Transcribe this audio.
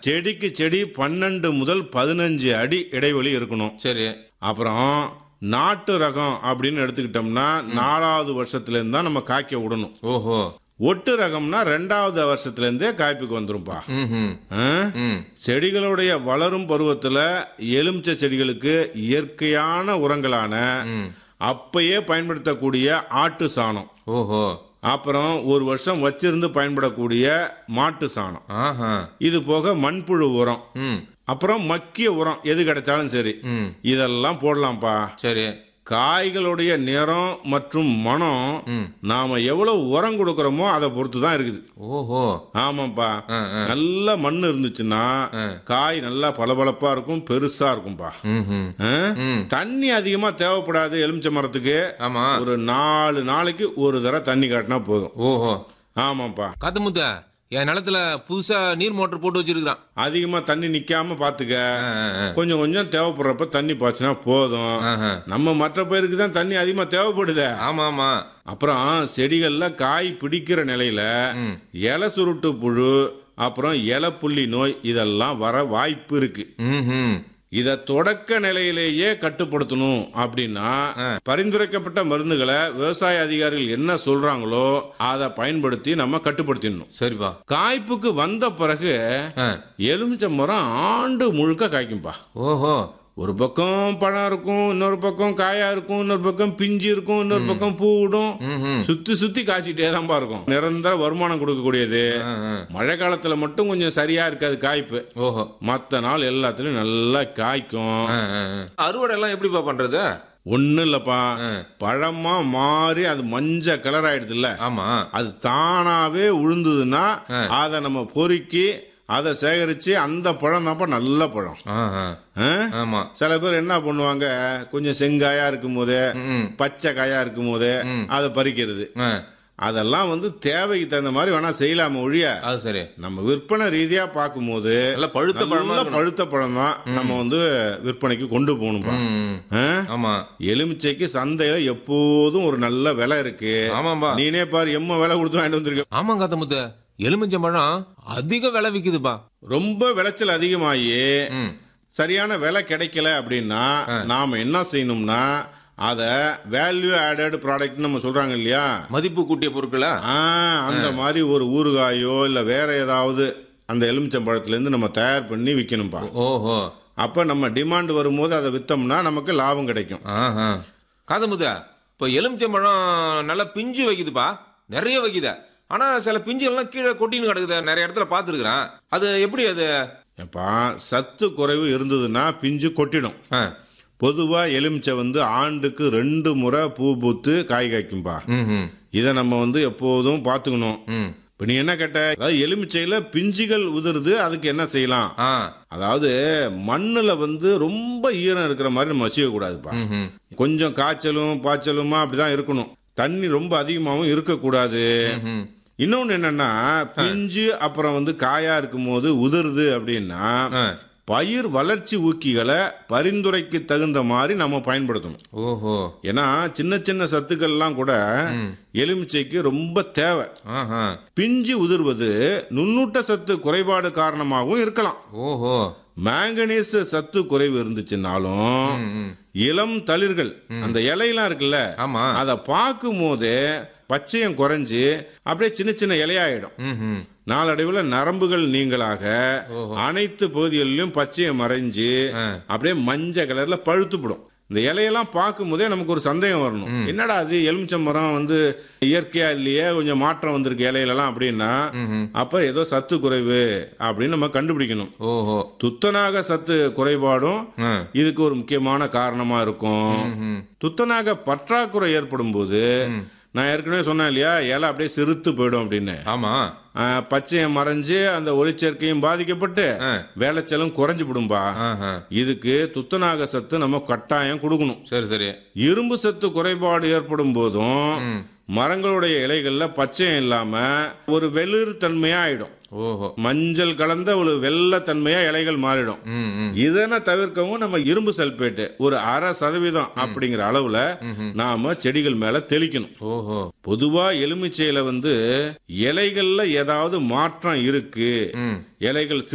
செடிக்கு செடி பன்னெண்டு முதல் பதினஞ்சு அடி இடைவெளி இருக்கணும் சரி அப்புறம் நாட்டு ரகம் அப்படின்னு எடுத்துக்கிட்டோம்னா நாலாவது வருஷத்துல இருந்து தான் நம்ம காய்க்க விடணும் ஓஹோ ஒட்டு ரகம்னா ரெண்டாவது வருஷத்துல இருந்தே காய்ப்புக்கு வந்துரும்பா ம் ஆ? ம் செடிகளுடைய வளரும் பருவத்துல எலுமிச்சை செடிகளுக்கு இயற்கையான உரங்களான ம் அப்பயே பயன்படுத்தக்கூடிய ஆட்டு சாணம் ஓஹோ அப்புறம் ஒரு வருஷம் வச்சிருந்து பயன்படக்கூடிய மாட்டு சாணம் ஆஹா இது போக மண்புழு உரம் ம் அப்புறம் மக்கிய உரம் எது கிடைச்சாலும் சரி ம் இதெல்லாம் போடலாம்ப்பா சரி காய்களுடைய நிறம் மற்றும் மனம் ம் நாம எவ்வளவு உரம் கொடுக்கறோமோ அதை பொறுத்து தான் இருக்குது ஓஹோ ஆமாப்பா ஆ ஆ நல்ல மண் இருந்துச்சுன்னா ஆ. காய் நல்லா பளபளப்பா இருக்கும் பெருசா இருக்கும்பா ம் ம் ஆ? ம் தண்ணி அதிகமா தேவைப்படாது எலுமிச்சை மரத்துக்கு ஆமா ஒரு நாலு நாளைக்கு ஒரு தடவை தண்ணி காட்டினா போதும் ஓஹோ ஆமாப்பா காத்தமுத்த என் நிலத்துல புதுசா நீர் மோட்டர் போட்டு வச்சிருக்கிறான் அதிகமா தண்ணி நிக்காம பாத்துக்க ஆ, ஆ, ஆ. கொஞ்சம் கொஞ்சம் தேவைப்படுறப்ப தண்ணி பாய்ச்சினா போதும் ஆஹா. நம்ம மற்ற பயிருக்கு தான் தண்ணி அதிகமா தேவைப்படுதே ஆமா ஆமா அப்புறம் செடிகள்ல காய் பிடிக்கிற நிலையில ம் இலை சுருட்டு புழு அப்புறம் இலை புள்ளி நோய் இதெல்லாம் வர வாய்ப்பு இருக்கு ம் ம் இத தொடக்க நிலையிலேயே கட்டுப்படுத்தணும் அப்படின்னா பரிந்துரைக்கப்பட்ட மருந்துகளை விவசாய அதிகாரிகள் என்ன சொல்றாங்களோ அதை பயன்படுத்தி நம்ம கட்டுப்படுத்திடணும் சரிப்பா காய்ப்புக்கு வந்த பிறகு ஆ எலுமிச்சை மரம் ஆண்டு முழுக்க காய்க்கும்பா ஓஹோ ஒரு பக்கம் பழம் இருக்கும் இன்னொரு பக்கம் காயா இருக்கும் இன்னொரு பக்கம் பிஞ்சு இருக்கும் இன்னொரு பக்கம் பூ விடும் ம் ம் சுத்தி சுத்தி காய்ச்சிட்டே தான்ப்பா இருக்கும் நிரந்தர வருமானம் கொடுக்கக்கூடியது ஆ, ஆ. மழை காலத்துல மட்டும் கொஞ்சம் சரியா இருக்காது காய்ப்பு ஓஹோ மற்ற நாள் எல்லாத்துலயும் நல்லா காய்க்கும் ஆ, ஆ, ஆ. அறுவடை எல்லாம் எப்படிப்பா பண்றது ஒண்ணும் இல்லப்பா ஆ. பழமா மாறி அது மஞ்சள் கலர் ஆயிடுதுல்ல ஆமா அது தானாவே உழுந்ததுன்னா ஆ. அதை நம்ம பொறுக்கி அதை சேகரிச்சு அந்த பழம் தான்ப்பா நல்ல பழம் ஆ, ஆ. ஆ? ஆமா சில பேர் என்ன பண்ணுவாங்க கொஞ்சம் செங்காயா இருக்கும் போதே ம், ம். பச்சை காயா இருக்கும் போதே ம். அதை பறிக்கிறது ஆ, அதெல்லாம் வந்து தேவைக்கு தகுந்த மாதிரி வேணா செய்யலாம ஒழிய அது சரி நம்ம விற்பனை ரீதியா பார்க்கும்போது நல்ல பழுத்த பழமா நல்ல இருக்கணும். பழுத்த பழம் தான் நம்ம வந்து விற்பனைக்கு கொண்டு போகணும்பா ம், ம். ஆ? ஆமா எலுமிச்சைக்கு சந்தையில எப்போதும் ஒரு நல்ல விலை இருக்கு ஆமாம்பா நீனே பாரு எம்ம விலை கொடுத்து வாங்கிட்டு வந்திருக்க ஆமா காத்தமுத்த எலுமிச்சம் பழம் அதிக விலை விக்குதுப்பா ரொம்ப விளைச்சல் அதிகமாகி ம் சரியான விலை கிடைக்கல அப்படின்னா நாம என்ன செய்யணும்னா அதை வேல்யூ ஆடட் ப்ராடக்ட் நம்ம சொல்றாங்க இல்லையா மதிப்பு கூட்டிய பொருட்களா ஆ, அந்த மாதிரி ஒரு ஊறுகாயோ இல்ல வேற ஏதாவது அந்த எலுமிச்சம்பழத்துல நம்ம தயார் பண்ணி விற்கணும்பா ஓஹோ அப்ப நம்ம டிமாண்ட் வரும்போது அதை வித்தோம்னா நமக்கு லாபம் கிடைக்கும் ஆஹா காதமுத்த இப்போ எலுமிச்சம்பழம் நல்லா பிஞ்சு வைக்குதுப்பா நிறைய வைக்குது ஆனா சில பிஞ்சு எல்லாம் கீழே கொட்டின்னு கிடக்குது நிறைய இடத்துல பார்த்துருக்குறேன் அது எப்படி அது எப்பா சத்து குறைவு இருந்ததுன்னா பிஞ்சு கொட்டிடும் ஆ பொதுவா எலுமிச்சை வந்து ஆண்டுக்கு ரெண்டு முறை பூ பூத்து காய் காய்க்கும்பா ம் ம் இதை நம்ம வந்து எப்போதும் பார்த்துக்கணும் ம் இப்போ நீ என்ன கேட்ட அதாவது எலுமிச்சையில பிஞ்சுகள் உதிருது அதுக்கு என்ன செய்யலாம் ஆ அதாவது மண்ணுல வந்து ரொம்ப ஈரம் இருக்கிற மாதிரி நம்ம வச்சுக்க கூடாதுப்பா ம் ம் கொஞ்சம் காய்ச்சலும் பாய்ச்சலுமா அப்படிதான் இருக்கணும் தண்ணி ரொம்ப அதிகமாகவும் இருக்கக்கூடாது ம் இன்னொன்னு என்னன்னா பிஞ்சு அப்புறம் வந்து காயா இருக்கும்போது உதிருது அப்படின்னா ஆ பயிர் வளர்ச்சி ஊக்கிகளை பரிந்துரைக்கு தகுந்த மாதிரி நம்ம பயன்படுத்தணும் ஓஹோ ஏன்னா சின்ன சின்ன சத்துக்கள்லாம் கூட ம் எலுமிச்சைக்கு ரொம்ப தேவை ஆஹா பிஞ்சு உதிர்வது நுண்ணூட்ட சத்து குறைபாடு காரணமாகவும் இருக்கலாம் ஓஹோ மேங்கனீஸ் சத்து குறைவு இருந்துச்சுன்னாலும் ம் ம் இளம் தளிர்கள் அந்த இலையெல்லாம் இருக்குல்ல ஆமா அதை பார்க்கும் போதே பச்சையம் குறைஞ்சு அப்படியே சின்ன சின்ன இலையாயிடும் ம் ம் நாளடைவில் நரம்புகள் நீங்களாக ஓஹோ. அனைத்து பகுதிகளிலும் பச்சையம் மறைஞ்சு ஆ. அப்படியே மஞ்சள் கலர்ல பழுத்துப்படும் இந்த இலையெல்லாம் பார்க்கும் போதே நமக்கு ஒரு சந்தேகம் வரணும் என்னடா அது எலுமிச்சம் மரம் வந்து இயற்கையா இல்லையே கொஞ்சம் மாற்றம் வந்திருக்கு இலையிலலாம் அப்படின்னா ம் ம் அப்ப ஏதோ சத்து குறைவு அப்படின்னு நம்ம கண்டுபிடிக்கணும் ஓஹோ துத்தநாக சத்து குறைபாடும் ஆ இதுக்கு ஒரு முக்கியமான காரணமா இருக்கும் ம் ம் துத்தநாக பற்றாக்குறை ஏற்படும் போது ம். நான் ஏற்கனவே சொன்னேன் இல்லையா இலை அப்படியே சிறுத்து போயிடும் அப்படின்னு ஆமா ஆஹ், பச்சையம் மறைஞ்சு அந்த ஒளிச்சேர்க்கையும் பாதிக்கப்பட்டு ஆ வேலைச்சலும் குறைஞ்சு விடும்பா ஆஹா இதுக்கு துத்தநாக சத்து நம்ம கட்டாயம் கொடுக்கணும் சரி சரி இரும்பு சத்து குறைபாடு ஏற்படும் போதும் ம் மரங்களுடைய இலைகள்ல பச்சையம் இல்லாம ஒரு வெளிர் தன்மையா ஆயிடும் ஓஹோ மஞ்சள் கலந்த ஒரு வெள்ளத்தன்மையா இலைகள் மாறிடும் ம் ம் இதனை தவிர்க்கவும் நம்ம இரும்பு சல்பேட்டு ஒரு அரை சதவீதம் அப்படிங்கிற அளவுல நாம செடிகள் மேல தெளிக்கணும் ஓஹோ பொதுவா எலுமிச்சையில வந்து இலைகள்ல ஏதாவது மாற்றம் இருக்கு ம் இலைகள்